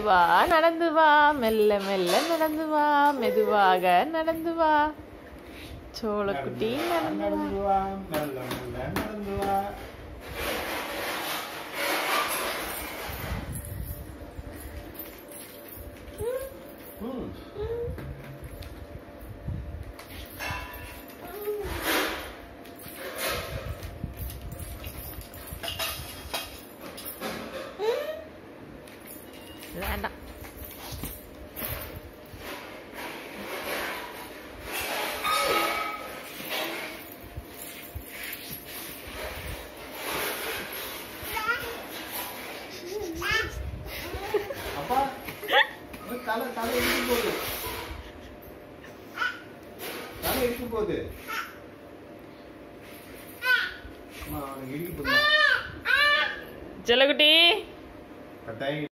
மெதுவா நடந்து வா மெல்ல மெல்ல நடந்து வா மெதுவாக நடந்து வா சோளக்குட்டி நடந்து வா நடந்து வா மெல்ல மெல்ல நடந்து வா ம். வேண்டாம் அப்பா இது தலை தலை இடிக்க போகுது தலை இடிக்க போகுது அம்மா, அவனுக்கு இடிக்க போகுது செல்லக்குட்டி கட்டாயம்